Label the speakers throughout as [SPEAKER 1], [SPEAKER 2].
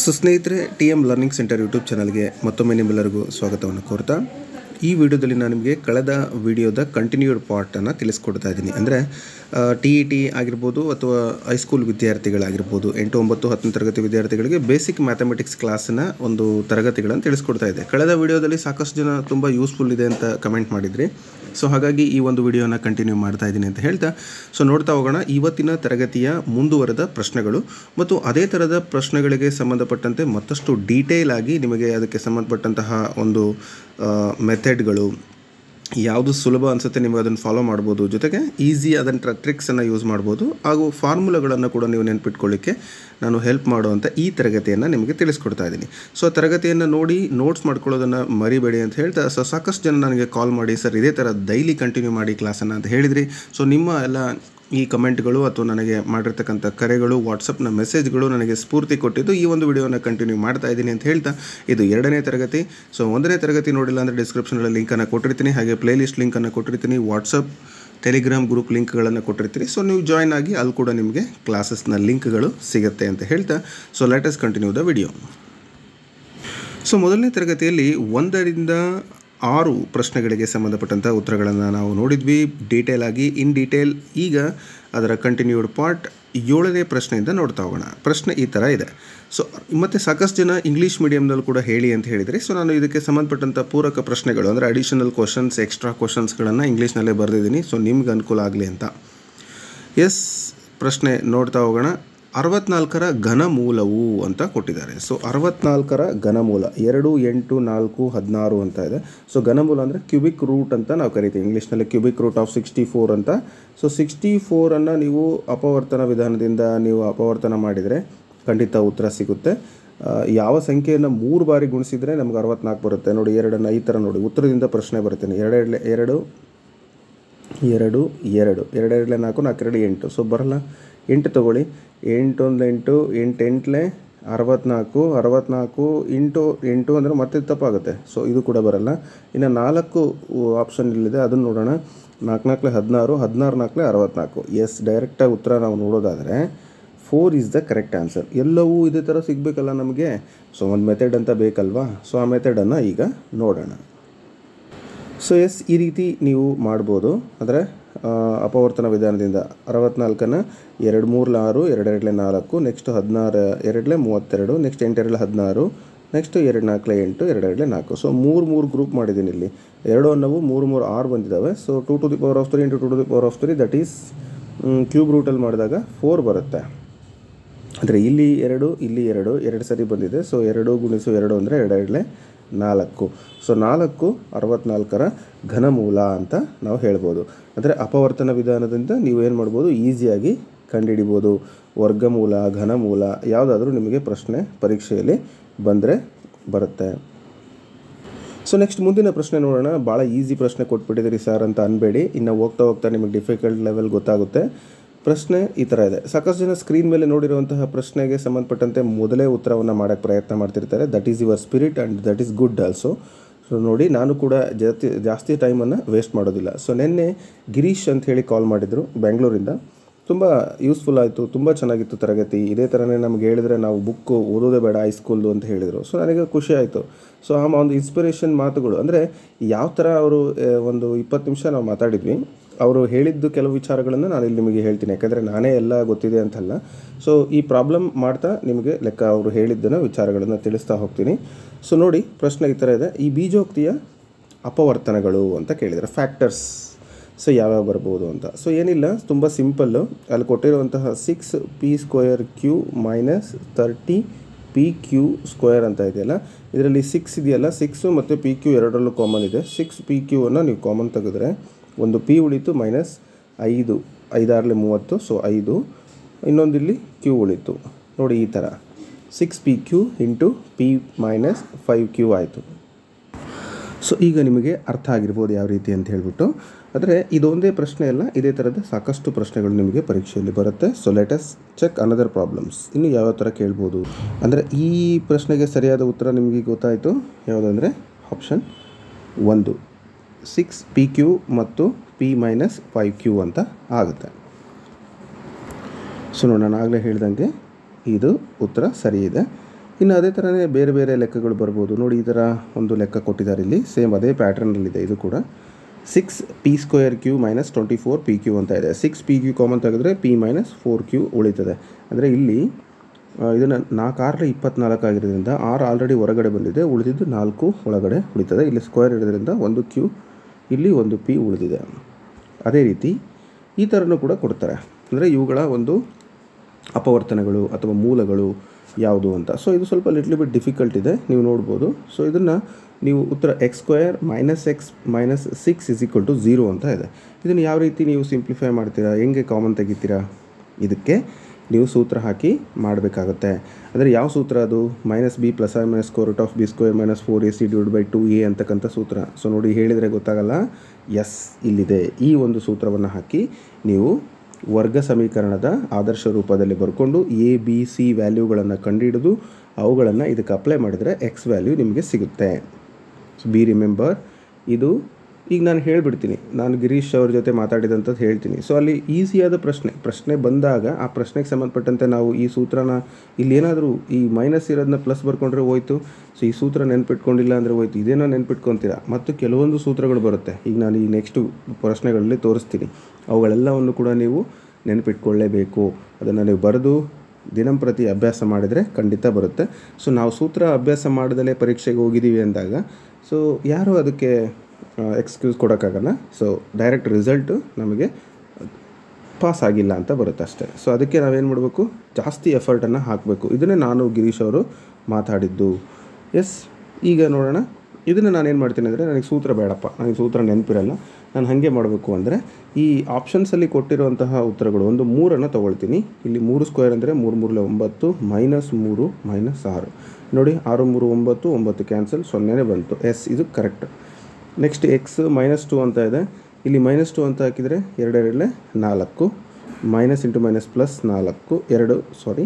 [SPEAKER 1] so ಸ್ನೇಹಿತರೆ T M learning centre YouTube ಚಾನಲ್ಗೆ ಮತ್ತೊಮ್ಮೆ ನಿಮ್ಮೆಲ್ಲರಿಗೂ ಸ್ವಾಗತವನ್ನು ಕೋರ್ತಾ ಈ ವಿಡಿಯೋದಲ್ಲಿ ನಾನು ನಿಮಗೆ ಕಳೆದ ವಿಡಿಯೋದ ಕಂಟಿನ್ಯೂಡ್ ಪಾರ್ಟನ್ನು ತಿಳಿಸ್ಕೊಡ್ತಾ ಇದ್ದೀನಿ ಅಂದರೆ ಟಿ ಇ ಟಿ ಆಗಿರ್ಬೋದು ಅಥವಾ ಹೈಸ್ಕೂಲ್ ವಿದ್ಯಾರ್ಥಿಗಳಾಗಿರ್ಬೋದು ಎಂಟು ಒಂಬತ್ತು ಹತ್ತನೇ ತರಗತಿ ವಿದ್ಯಾರ್ಥಿಗಳಿಗೆ ಬೇಸಿಕ್ ಮ್ಯಾಥಮೆಟಿಕ್ಸ್ ಕ್ಲಾಸಿನ ಒಂದು ತರಗತಿಗಳನ್ನು ತಿಳಿಸ್ಕೊಡ್ತಾ ಇದೆ ಕಳೆದ ವಿಡಿಯೋದಲ್ಲಿ ಸಾಕಷ್ಟು ಜನ ತುಂಬ ಯೂಸ್ಫುಲ್ ಇದೆ ಅಂತ ಕಮೆಂಟ್ ಮಾಡಿದ್ರಿ ಸೊ ಹಾಗಾಗಿ ಈ ಒಂದು ವಿಡಿಯೋನ ಕಂಟಿನ್ಯೂ ಮಾಡ್ತಾ ಇದ್ದೀನಿ ಅಂತ ಹೇಳ್ತಾ ಸೊ ನೋಡ್ತಾ ಹೋಗೋಣ ಇವತ್ತಿನ ತರಗತಿಯ ಮುಂದುವರೆದ ಪ್ರಶ್ನೆಗಳು ಮತ್ತು ಅದೇ ಥರದ ಪ್ರಶ್ನೆಗಳಿಗೆ ಸಂಬಂಧಪಟ್ಟಂತೆ ಮತ್ತಷ್ಟು ಡೀಟೇಲ್ ಆಗಿ ನಿಮಗೆ ಅದಕ್ಕೆ ಸಂಬಂಧಪಟ್ಟಂತಹ ಒಂದು ಮೆಥಡ್ಗಳು ಯಾವುದು ಸುಲಭ ಅನಿಸುತ್ತೆ ನಿಮಗೆ ಅದನ್ನು ಫಾಲೋ ಮಾಡ್ಬೋದು ಜೊತೆಗೆ ಈಸಿ ಅದನ್ನು ಟ್ರಿಕ್ಸನ್ನು ಯೂಸ್ ಮಾಡ್ಬೋದು ಹಾಗೂ ಫಾರ್ಮುಲಾಗಳನ್ನು ಕೂಡ ನೀವು ನೆನ್ಪಿಟ್ಕೊಳ್ಳಿಕ್ಕೆ ನಾನು ಹೆಲ್ಪ್ ಮಾಡುವಂಥ ಈ ತರಗತಿಯನ್ನು ನಿಮಗೆ ತಿಳಿಸ್ಕೊಡ್ತಾ ಇದ್ದೀನಿ ಸೊ ತರಗತಿಯನ್ನು ನೋಡಿ ನೋಟ್ಸ್ ಮಾಡ್ಕೊಳ್ಳೋದನ್ನು ಮರಿಬೇಡಿ ಅಂತ ಹೇಳ್ತಾ ಸೊ ಸಾಕಷ್ಟು ಜನ ನನಗೆ ಕಾಲ್ ಮಾಡಿ ಸರ್ ಇದೇ ಥರ ಡೈಲಿ ಕಂಟಿನ್ಯೂ ಮಾಡಿ ಕ್ಲಾಸನ್ನು ಅಂತ ಹೇಳಿದ್ರಿ ಸೊ ನಿಮ್ಮ ಎಲ್ಲ ಈ ಕಮೆಂಟ್ಗಳು ಅಥವಾ ನನಗೆ ಮಾಡಿರ್ತಕ್ಕಂಥ ಕರೆಗಳು ವಾಟ್ಸಪ್ನ ಮೆಸೇಜ್ಗಳು ನನಗೆ ಸ್ಫೂರ್ತಿ ಕೊಟ್ಟಿದ್ದು ಈ ಒಂದು ವಿಡಿಯೋನ ಕಂಟಿನ್ಯೂ ಮಾಡ್ತಾ ಇದ್ದೀನಿ ಅಂತ ಹೇಳ್ತಾ ಇದು ಎರಡನೇ ತರಗತಿ ಸೊ ಒಂದನೇ ತರಗತಿ ನೋಡಿಲ್ಲ ಅಂದರೆ ಡಿಸ್ಕ್ರಿಪ್ಷನಲ್ಲಿ ಲಿಂಕನ್ನು ಕೊಟ್ಟಿರ್ತೀನಿ ಹಾಗೆ ಪ್ಲೇಲಿಸ್ಟ್ ಲಿಂಕನ್ನು ಕೊಟ್ಟಿರ್ತೀನಿ ವಾಟ್ಸಪ್ ಟೆಲಿಗ್ರಾಮ್ ಗ್ರೂಪ್ ಲಿಂಕ್ಗಳನ್ನು ಕೊಟ್ಟಿರ್ತೀನಿ ಸೊ ನೀವು ಜಾಯ್ನ್ ಆಗಿ ಅಲ್ಲಿ ಕೂಡ ನಿಮಗೆ ಕ್ಲಾಸಸ್ನ ಲಿಂಕ್ಗಳು ಸಿಗುತ್ತೆ ಅಂತ ಹೇಳ್ತಾ so let us continue the video so ಮೊದಲನೇ ತರಗತಿಯಲ್ಲಿ ಒಂದರಿಂದ ಆರು ಪ್ರಶ್ನೆಗಳಿಗೆ ಸಂಬಂಧಪಟ್ಟಂಥ ಉತ್ತರಗಳನ್ನು ನಾವು ನೋಡಿದ್ವಿ ಡೀಟೇಲ್ ಆಗಿ ಇನ್ ಡೀಟೇಲ್ ಈಗ ಅದರ ಕಂಟಿನ್ಯೂಡ್ ಪಾರ್ಟ್ ಏಳನೇ ಪ್ರಶ್ನೆಯಿಂದ ನೋಡ್ತಾ ಹೋಗೋಣ ಪ್ರಶ್ನೆ ಈ ಥರ ಇದೆ ಸೊ ಮತ್ತು ಸಾಕಷ್ಟು ಜನ ಇಂಗ್ಲೀಷ್ ಮೀಡಿಯಮ್ನಲ್ಲಿ ಕೂಡ ಹೇಳಿ ಅಂತ ಹೇಳಿದರೆ ಸೊ ನಾನು ಇದಕ್ಕೆ ಸಂಬಂಧಪಟ್ಟಂಥ ಪೂರಕ ಪ್ರಶ್ನೆಗಳು ಅಂದರೆ ಅಡಿಷನಲ್ ಕ್ವಶನ್ಸ್ ಎಕ್ಸ್ಟ್ರಾ ಕ್ವಶನ್ಸ್ಗಳನ್ನು ಇಂಗ್ಲೀಷ್ನಲ್ಲೇ ಬರೆದಿದ್ದೀನಿ ಸೊ ನಿಮ್ಗೆ ಅನುಕೂಲ ಆಗಲಿ ಅಂತ ಎಸ್ ಪ್ರಶ್ನೆ ನೋಡ್ತಾ ಹೋಗೋಣ ಅರವತ್ನಾಲ್ಕರ ಘನಮೂಲವು ಅಂತ ಕೊಟ್ಟಿದ್ದಾರೆ ಸೊ ಅರವತ್ನಾಲ್ಕರ ಘನಮೂಲ ಎರಡು ಎಂಟು ನಾಲ್ಕು ಹದಿನಾರು ಅಂತ ಇದೆ ಸೊ ಘನಮೂಲ ಅಂದರೆ ಕ್ಯೂಬಿಕ್ ರೂಟ್ ಅಂತ ನಾವು ಕರಿತೀವಿ ಇಂಗ್ಲೀಷ್ನಲ್ಲಿ cubic root of sixty four ಅಂತ ಸೊ ಸಿಕ್ಸ್ಟಿ ಫೋರನ್ನು ನೀವು ಅಪವರ್ತನ ವಿಧಾನದಿಂದ ನೀವು ಅಪವರ್ತನ ಮಾಡಿದರೆ ಖಂಡಿತ ಉತ್ತರ ಸಿಗುತ್ತೆ ಯಾವ ಸಂಖ್ಯೆಯನ್ನು ಮೂರು ಬಾರಿ ಗುಣಿಸಿದರೆ ನಮ್ಗೆ ಅರವತ್ನಾಲ್ಕು ಬರುತ್ತೆ ನೋಡಿ ಎರಡನ್ನು ಈ ಥರ ನೋಡಿ ಉತ್ತರದಿಂದ ಪ್ರಶ್ನೆ ಬರ್ತೇನೆ ಎರಡೆರಡು ಎರಡು ಎರಡು ಎರಡು ಎರಡೆರಡಲೆ ನಾಲ್ಕು ನಾಲ್ಕೆರಡು ಎಂಟು ಸೊ ಬರಲ್ಲ ಎಂಟು ತೊಗೊಳ್ಳಿ ಎಂಟೊಂದು ಎಂಟು ಎಂಟು ಎಂಟ್ಲೆ ಅರವತ್ನಾಲ್ಕು ಅರವತ್ನಾಲ್ಕು ಇಂಟು ಎಂಟು ಅಂದರೆ ಮತ್ತೆ ತಪ್ಪಾಗುತ್ತೆ ಸೊ ಇದು ಕೂಡ ಬರಲ್ಲ ಇನ್ನು ನಾಲ್ಕು ಆಪ್ಷನ್ ಇಲ್ಲಿದೆ ಅದನ್ನು ನೋಡೋಣ ನಾಲ್ಕು ನಾಲ್ಕಲೆ ಹದಿನಾರು ಹದಿನಾರು ನಾಲ್ಕಲೆ ಅರವತ್ನಾಲ್ಕು ಎಸ್ ಡೈರೆಕ್ಟಾಗಿ ಉತ್ತರ ನಾವು ನೋಡೋದಾದರೆ four is the correct answer ಎಲ್ಲವೂ ಇದೇ ಥರ ಸಿಗಬೇಕಲ್ಲ ನಮಗೆ ಸೊ ಒಂದು ಮೆಥಡ್ ಅಂತ ಬೇಕಲ್ವಾ ಸೊ ಆ ಮೆಥಡನ್ನು ಈಗ ನೋಡೋಣ ಸೊ ಎಸ್ ಈ ರೀತಿ ನೀವು ಮಾಡ್ಬೋದು ಅಂದರೆ ಅಪವರ್ತನ ವಿಧಾನದಿಂದ ಅರವತ್ನಾಲ್ಕನ್ನು ಎರಡು ಮೂರಲೆ ಆರು ಎರಡೆರಡಲೆ ನಾಲ್ಕು ನೆಕ್ಸ್ಟ್ ಹದಿನಾರು ಎರಡಲೆ ಮೂವತ್ತೆರಡು ನೆಕ್ಸ್ಟ್ ಎಂಟೆರಡಲೆ ಹದಿನಾರು ನೆಕ್ಸ್ಟ್ ಎರಡು ನಾಲ್ಕಲೆ ಎಂಟು ಎರಡೆರಡಲೆ ನಾಲ್ಕು ಸೊ ಮೂರು ಮೂರು ಗ್ರೂಪ್ ಮಾಡಿದ್ದೀನಿ ಇಲ್ಲಿ ಎರಡು ಅನ್ನವು ಮೂರು ಮೂರು ಆರು ಬಂದಿದ್ದಾವೆ so two to the power of three into two to the power of three that is cube ರೂಟಲ್ಲಿ ಮಾಡಿದಾಗ ಫೋರ್ ಬರುತ್ತೆ ಅಂದರೆ ಇಲ್ಲಿ ಎರಡು ಇಲ್ಲಿ ಎರಡು ಎರಡು ಸರಿ ಬಂದಿದೆ ಸೊ ಎರಡು ಗುಣಿಸು ಎರಡು ಅಂದರೆ ಎರಡೆರಡಲೆ ನಾಲ್ಕು ಸೊ ನಾಲ್ಕು ಅರವತ್ನಾಲ್ಕರ ಘನಮೂಲ ಅಂತ ನಾವು ಹೇಳ್ಬೋದು ಅಂದರೆ ಅಪವರ್ತನ ವಿಧಾನದಿಂದ ನೀವು ಏನು ಮಾಡ್ಬೋದು ಈಸಿಯಾಗಿ ಕಂಡುಹಿಡಿಬೋದು ವರ್ಗಮೂಲ ಘನಮೂಲ ಯಾವುದಾದ್ರೂ ನಿಮಗೆ ಪ್ರಶ್ನೆ ಪರೀಕ್ಷೆಯಲ್ಲಿ ಬಂದರೆ ಬರುತ್ತೆ ಸೊ ನೆಕ್ಸ್ಟ್ ಮುಂದಿನ ಪ್ರಶ್ನೆ ನೋಡೋಣ ಭಾಳ ಈಸಿ ಪ್ರಶ್ನೆ ಕೊಟ್ಬಿಟ್ಟಿದ್ದೀರಿ ಸರ್ ಅಂತ ಅನ್ಬೇಡಿ ಇನ್ನು ಹೋಗ್ತಾ ಹೋಗ್ತಾ ನಿಮಗೆ ಡಿಫಿಕಲ್ಟ್ ಲೆವೆಲ್ ಗೊತ್ತಾಗುತ್ತೆ ಪ್ರಶ್ನೆ ಈ ಥರ ಇದೆ ಸಾಕಷ್ಟು ಜನ ಸ್ಕ್ರೀನ್ ಮೇಲೆ ನೋಡಿರುವಂತಹ ಪ್ರಶ್ನೆಗೆ ಸಂಬಂಧಪಟ್ಟಂತೆ ಮೊದಲೇ ಉತ್ತರವನ್ನು ಮಾಡೋಕ್ಕೆ ಪ್ರಯತ್ನ ಮಾಡ್ತಿರ್ತಾರೆ that is your spirit and that is good also so ನೋಡಿ ನಾನು ಕೂಡ ಜಾಸ್ತಿ ಜಾಸ್ತಿ ಟೈಮನ್ನು ವೇಸ್ಟ್ ಮಾಡೋದಿಲ್ಲ ಸೊ ನಿನ್ನೆ ಗಿರೀಶ್ ಅಂತ ಹೇಳಿ ಕಾಲ್ ಮಾಡಿದರು ಬೆಂಗಳೂರಿಂದ ತುಂಬ ಯೂಸ್ಫುಲ್ ಆಯಿತು ತುಂಬ ಚೆನ್ನಾಗಿತ್ತು ತರಗತಿ ಇದೇ ಥರನೇ ನಮ್ಗೆ ಹೇಳಿದ್ರೆ ನಾವು ಬುಕ್ಕು ಓದೋದೇ ಬೇಡ ಹೈಸ್ಕೂಲ್ದು ಅಂತ ಹೇಳಿದರು ಸೊ ನನಗೆ ಖುಷಿ ಆಯಿತು ಸೊ ಆ ಒಂದು ಇನ್ಸ್ಪಿರೇಷನ್ ಮಾತುಗಳು ಅಂದರೆ ಯಾವ ಥರ ಅವರು ಒಂದು ಇಪ್ಪತ್ತು ನಿಮಿಷ ನಾವು ಮಾತಾಡಿದ್ವಿ ಅವರು ಹೇಳಿದ್ದು ಕೆಲವು ವಿಚಾರಗಳನ್ನು ನಾನು ಇಲ್ಲಿ ನಿಮಗೆ ಹೇಳ್ತೀನಿ ಯಾಕಂದರೆ ನಾನೇ ಎಲ್ಲ ಗೊತ್ತಿದೆ ಅಂತಲ್ಲ ಸೊ ಈ ಪ್ರಾಬ್ಲಮ್ ಮಾಡ್ತಾ ನಿಮಗೆ ಲೆಕ್ಕ ಅವರು ಹೇಳಿದ್ದನ್ನು ವಿಚಾರಗಳನ್ನು ತಿಳಿಸ್ತಾ ಹೋಗ್ತೀನಿ ಸೊ ನೋಡಿ ಪ್ರಶ್ನೆ ಈ ಥರ ಇದೆ ಈ ಬೀಜೋಕ್ತಿಯ ಅಪವರ್ತನಗಳು ಅಂತ ಕೇಳಿದರೆ ಫ್ಯಾಕ್ಟರ್ಸ್ ಸೊ ಯಾವ್ಯಾವ ಬರ್ಬೋದು ಅಂತ ಸೊ ಏನಿಲ್ಲ ತುಂಬ ಸಿಂಪಲ್ಲು ಅಲ್ಲಿ ಕೊಟ್ಟಿರುವಂತಹ six P square Q minus thirty P Q square ಅಂತ ಇದೆಯಲ್ಲ ಇದರಲ್ಲಿ ಸಿಕ್ಸ್ ಇದೆಯಲ್ಲ ಸಿಕ್ಸು ಮತ್ತು ಪಿ ಕ್ಯೂ ಎರಡರಲ್ಲೂ ಕಾಮನ್ ಇದೆ ಸಿಕ್ಸ್ ಪಿ ಕ್ಯೂ ಅನ್ನು ನೀವು ಕಾಮನ್ ತೆಗೆದ್ರೆ ಒಂದು ಪಿ ಉಳಿತು ಮೈನಸ್ ಐದು ಐದಾರಲೆ ಮೂವತ್ತು ಸೊ ಐದು ಇನ್ನೊಂದು ಇಲ್ಲಿ ಕ್ಯೂ ಉಳಿತು ನೋಡಿ ಈ ಥರ six P Q into P minus five Q ಆಯಿತು ಸೊ ಈಗ ನಿಮಗೆ ಅರ್ಥ ಆಗಿರ್ಬೋದು ಯಾವ ರೀತಿ ಅಂತ ಹೇಳಿಬಿಟ್ಟು ಆದರೆ ಇದೊಂದೇ ಪ್ರಶ್ನೆ ಅಲ್ಲ ಇದೇ ಥರದ ಸಾಕಷ್ಟು ಪ್ರಶ್ನೆಗಳು ನಿಮಗೆ ಪರೀಕ್ಷೆಯಲ್ಲಿ ಬರುತ್ತೆ so let us check another problems ಇನ್ನು ಯಾವ ಥರ ಕೇಳ್ಬೋದು ಅಂದರೆ ಈ ಪ್ರಶ್ನೆಗೆ ಸರಿಯಾದ ಉತ್ತರ ನಿಮಗೆ ಗೊತ್ತಾಯಿತು ಯಾವುದಂದರೆ ಆಪ್ಷನ್ ಒಂದು ಸಿಕ್ಸ್ ಪಿ ಕ್ಯೂ ಮತ್ತು ಪಿ ಮೈನಸ್ ಫೈವ್ ಕ್ಯೂ ಅಂತ ಆಗುತ್ತೆ ಸೊ ನೋಡಿ ನಾನು ಆಗಲೇ ಹೇಳ್ದಂಗೆ ಇದು ಉತ್ತರ ಸರಿ ಇದೆ ಇನ್ನು ಅದೇ ಥರನೇ ಬೇರೆ ಬೇರೆ ಲೆಕ್ಕಗಳು ಬರ್ಬೋದು ನೋಡಿ ಈ ಥರ ಒಂದು ಲೆಕ್ಕ ಕೊಟ್ಟಿದ್ದಾರೆ ಇಲ್ಲಿ ಸೇಮ್ ಅದೇ ಪ್ಯಾಟ್ರನ್ನಲ್ಲಿದೆ ಇದು ಕೂಡ six P square Q minus twenty four P Q ಅಂತ ಇದೆ ಸಿಕ್ಸ್ ಪಿ ಕ್ಯೂ ಕಾಮನ್ ತೆಗೆದ್ರೆ ಪಿ ಮೈನಸ್ ಫೋರ್ ಕ್ಯೂ ಉಳಿತದೆ ಅಂದರೆ ಇಲ್ಲಿ ಇದನ್ನು ನಾಲ್ಕು ಆರಲ್ಲಿ ಇಪ್ಪತ್ನಾಲ್ಕು ಆಗಿರೋದ್ರಿಂದ ಆರು ಆಲ್ರೆಡಿ ಹೊರಗಡೆ ಬಂದಿದೆ ಉಳಿದಿದ್ದು ನಾಲ್ಕು ಒಳಗಡೆ ಉಳಿತದೆ ಇಲ್ಲಿ ಸ್ಕ್ವೇರ್ ಇರೋದ್ರಿಂದ ಒಂದು ಕ್ಯೂ ಇಲ್ಲಿ ಒಂದು ಪಿ ಉಳಿದಿದೆ ಅದೇ ರೀತಿ ಈ ಥರನೂ ಕೂಡ ಕೊಡ್ತಾರೆ ಅಂದರೆ ಇವುಗಳ ಒಂದು ಅಪವರ್ತನಗಳು ಅಥವಾ ಮೂಲಗಳು ಯಾವುದು ಅಂತ ಸೊ ಇದು ಸ್ವಲ್ಪ ಲಿಟ್ಲ್ ಬಿಟ್ ಡಿಫಿಕಲ್ಟ್ ಇದೆ ನೀವು ನೋಡ್ಬೋದು ಸೊ ಇದನ್ನು ನೀವು ಉತ್ತರ X square minus X minus six is equal to zero ಅಂತ ಇದೆ ಇದನ್ನು ಯಾವ ರೀತಿ ನೀವು ಸಿಂಪ್ಲಿಫೈ ಮಾಡ್ತೀರಾ ಹೆಂಗೆ ಕಾಮನ್ ತೆಗಿತೀರಾ ಇದಕ್ಕೆ ನೀವು ಸೂತ್ರ ಹಾಕಿ ಮಾಡಬೇಕಾಗುತ್ತೆ ಅಂದರೆ ಯಾವ ಸೂತ್ರ ಅದು minus B plus I minus score of B square minus four A C divide by two A ಅಂತಕ್ಕಂಥ ಸೂತ್ರ ಸೊ ನೋಡಿ ಹೇಳಿದರೆ ಗೊತ್ತಾಗಲ್ಲ ಎಸ್ ಇಲ್ಲಿದೆ ಈ ಒಂದು ಸೂತ್ರವನ್ನು ಹಾಕಿ ನೀವು ವರ್ಗ ಸಮೀಕರಣದ ಆದರ್ಶ ರೂಪದಲ್ಲಿ ಬರ್ಕೊಂಡು ಎ ಬಿ ಸಿ ವ್ಯಾಲ್ಯೂಗಳನ್ನು ಕಂಡುಹಿಡಿದು ಅವುಗಳನ್ನು ಇದಕ್ಕೆ ಅಪ್ಲೈ ಮಾಡಿದರೆ ಎಕ್ಸ್ ವ್ಯಾಲ್ಯೂ ನಿಮಗೆ ಸಿಗುತ್ತೆ ಸೊ ಬಿ ರಿಮೆಂಬರ್ ಇದು ಈಗ ನಾನು ಹೇಳಿಬಿಡ್ತೀನಿ ನಾನು ಗಿರೀಶ್ ಅವ್ರ ಜೊತೆ ಮಾತಾಡಿದಂಥದ್ದು ಹೇಳ್ತೀನಿ ಸೊ ಅಲ್ಲಿ ಈಸಿಯಾದ ಪ್ರಶ್ನೆ ಪ್ರಶ್ನೆ ಬಂದಾಗ ಆ ಪ್ರಶ್ನೆಗೆ ಸಂಬಂಧಪಟ್ಟಂತೆ ನಾವು ಈ ಸೂತ್ರನ ಇಲ್ಲಿ ಏನಾದರೂ ಈ ಮೈನಸ್ ಇರೋದನ್ನ ಪ್ಲಸ್ ಬರ್ಕೊಂಡ್ರೆ ಹೋಯ್ತು ಸೊ ಈ ಸೂತ್ರ ನೆನ್ಪಿಟ್ಕೊಂಡಿಲ್ಲ ಅಂದರೆ ಹೋಯ್ತು ಇದೇನೋ ನೆನ್ಪಿಟ್ಕೊತೀರಾ ಮತ್ತು ಕೆಲವೊಂದು ಸೂತ್ರಗಳು ಬರುತ್ತೆ ಈಗ ನಾನು ಈ ನೆಕ್ಸ್ಟು ಪ್ರಶ್ನೆಗಳಲ್ಲಿ ತೋರಿಸ್ತೀನಿ ಅವುಗಳೆಲ್ಲವನ್ನು ಕೂಡ ನೀವು ನೆನಪಿಟ್ಕೊಳ್ಳೇಬೇಕು ಅದನ್ನು ನೀವು ಬರೆದು ದಿನಂಪ್ರತಿ ಅಭ್ಯಾಸ ಮಾಡಿದರೆ ಖಂಡಿತ ಬರುತ್ತೆ ಸೊ ನಾವು ಸೂತ್ರ ಅಭ್ಯಾಸ ಮಾಡದಲ್ಲೇ ಪರೀಕ್ಷೆಗೆ ಹೋಗಿದ್ದೀವಿ ಅಂದಾಗ ಸೊ ಯಾರೂ ಅದಕ್ಕೆ ಎಕ್ಸ್ಕ್ಯೂಸ್ ಕೊಡೋಕ್ಕಾಗಲ್ಲ ಸೊ ಡೈರೆಕ್ಟ್ ರಿಸಲ್ಟು ನಮಗೆ ಪಾಸ್ ಆಗಿಲ್ಲ ಅಂತ ಬರುತ್ತೆ ಅಷ್ಟೇ ಸೊ ಅದಕ್ಕೆ ನಾವೇನು ಮಾಡಬೇಕು ಜಾಸ್ತಿ ಎಫರ್ಟನ್ನು ಹಾಕಬೇಕು ಇದನ್ನೇ ನಾನು ಗಿರೀಶ್ ಅವರು ಮಾತಾಡಿದ್ದು ಎಸ್ ಈಗ ನೋಡೋಣ ಇದನ್ನು ನಾನೇನು ಮಾಡ್ತೀನಿ ಅಂದರೆ ನನಗೆ ಸೂತ್ರ ಬೇಡಪ್ಪ ನನಗೆ ಸೂತ್ರ ನೆನಪಿರಲ್ಲ ನಾನು ಹಾಗೆ ಮಾಡಬೇಕು ಅಂದರೆ ಈ ಆಪ್ಷನ್ಸಲ್ಲಿ ಕೊಟ್ಟಿರುವಂತಹ ಉತ್ತರಗಳು ಒಂದು ಮೂರನ್ನು ತೊಗೊಳ್ತೀನಿ ಇಲ್ಲಿ ಮೂರು ಸ್ಕ್ವೇರ್ ಅಂದರೆ ಮೂರು ಮೂರಲೆ ಒಂಬತ್ತು ಮೈನಸ್ ಮೂರು ಮೈನಸ್ ಆರು ನೋಡಿ ಆರು ಮೂರು ಒಂಬತ್ತು ಒಂಬತ್ತು ಕ್ಯಾನ್ಸಲ್ ಸೊನ್ನೆನೇ ಬಂತು ಎಸ್ ಇದು correct next X minus two ಅಂತ ಇದೆ ಇಲ್ಲಿ ಮೈನಸ್ ಟು ಅಂತ ಹಾಕಿದರೆ ಎರಡೆರಡಲೆ ನಾಲ್ಕು ಮೈನಸ್ ಇಂಟು ಮೈನಸ್ ಪ್ಲಸ್ ನಾಲ್ಕು ಎರಡು ಸಾರಿ